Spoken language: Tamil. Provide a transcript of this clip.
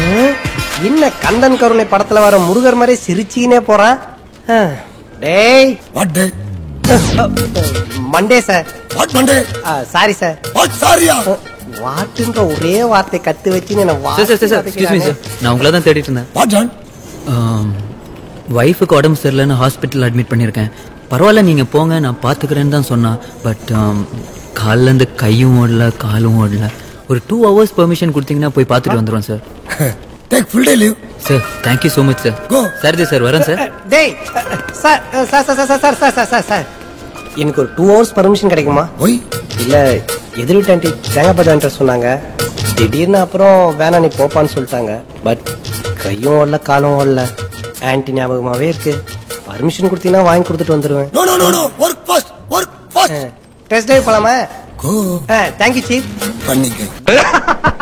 ம், என்ன கந்தன் கருணை படத்துல வர முருகர் மாதிரி சிரிச்சினே போறான் ஆ, டேய் what day Monday sir what Monday sorry sir what சாரியா வாட்டுன்ற ஒரே வார்த்தை கத்து வச்சு என்ன sir sir sir excuse me sir நான் உங்களை தான் தேடிட்டு இருந்தேன் வாட் ஜான் ஒய்ஃபுக்கு உடம்பு சரியில்லைன்னு ஹாஸ்பிட்டல் அட்மிட் பண்ணியிருக்கேன் பரவாயில்ல நீங்கள் போங்க நான் பார்த்துக்கிறேன்னு தான் சொன்னான் பட் கால்லேருந்து கையும் ஓடல காலும் ஓடல ஒரு டூ ஹவர்ஸ் பெர்மிஷன் கொடுத்தீங்கன்னா போய் பார்த்துட்டு வந்துடுவோம் sir take full day leave sir thank you so much sir Go. சரிதே சார் வரேன் சார் டேய் sir sir sir sir sir sir sir sir sir எனக்கு ஒரு டூ ஹவர்ஸ் பர்மிஷன் கிடைக்குமா ஒய் இல்ல எதிர் வீட்டு ஆண்டி தேங்காய் சொன்னாங்க திடீர்னு அப்புறம் வேணாம் நீ போப்பான்னு சொல்லிட்டாங்க பட் கையும் ஓடல காலும் ஓடல ஆன்டி ஞாபகமாவே இருக்கு பர்மிஷன் கொடுத்தீங்கன்னா வாங்கி கொடுத்துட்டு வந்துருவேன் no no no no work fast work fast test drive போலாமா கோ தேங்க்யூ சீஃப் பண்ணிக்க